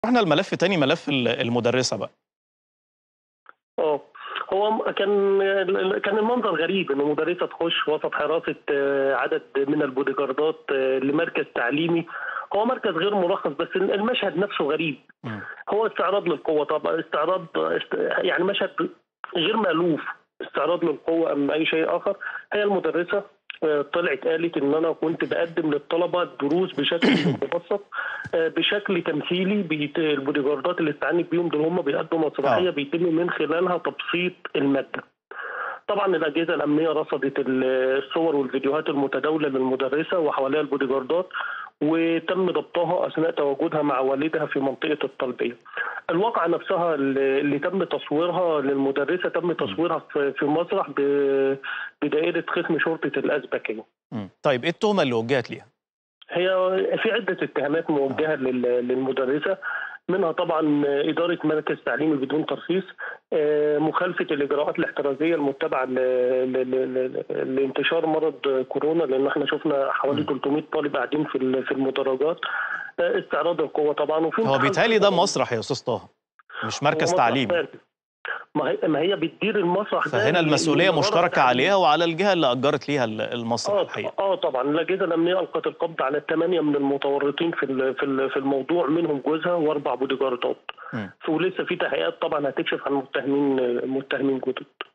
رحنا الملف تاني ملف ال- المدرسه بقى اه هو م- كان كان المنظر غريب ان مدرسه تخش وسط حراسه آه، عدد من البوديجاردات آه، لمركز تعليمي هو مركز غير مرخص بس المشهد نفسه غريب مم. هو استعراض للقوه طبعا استعراض است- يعني مشهد غير مألوف استعراض للقوه ام اي شيء اخر هي المدرسه آه، طلعت قالت ان انا كنت بقدم للطلبه دروس بشكل مبسط آه، بشكل تمثيلي بيت- البوديجاردات اللي استعنت بيهم دول هم بيقدموا مسرحيه آه. بيتم من خلالها تبسيط الماده. طبعا الاجهزه الامنيه رصدت ال- الصور والفيديوهات المتداوله للمدرسه وحواليها البوديجاردات وتم ضبطها اثناء تواجدها مع والدها في منطقه الطلبيه. الواقعه نفسها اللي اللي تم تصويرها للمدرسه تم تصويرها في في مسرح ب- بدائره قسم شرطه الازبكيه. مم. طيب ايه التهمه اللي وجهت ليها هي في عدة اتهامات موجهة لل- للمدرسة منها طبعا إدارة مركز تعليمي بدون ترخيص آه، مخالفة الإجراءات الاحترازية المتبعة ل- ل- ل- ل- لانتشار مرض كورونا لأن احنا شفنا حوالي 300 طالب قاعدين في ال- في المدرجات آه، استعراض القوة طبعا وفي هو امتحان بيتهيألي ده طبعاً. مسرح يا استاذ طه مش هو مركز مسرح تعليمي فعلا. ما هي ما هي بتدير المسرح ده فهنا ل- المسؤوليه لغرض مشتركه تعليمي. عليها وعلى الجهه اللي اجرت ليها ال- المسرح اه الحقيقه اه طبعا الاجهزه الامنيه القت القبض على الثمانيه من المتورطين في ال- في ال- في الموضوع منهم جوزها واربع بوديجاردات مم. ولسه في تحقيقات طبعا هتكشف عن متهمين متهمين جدد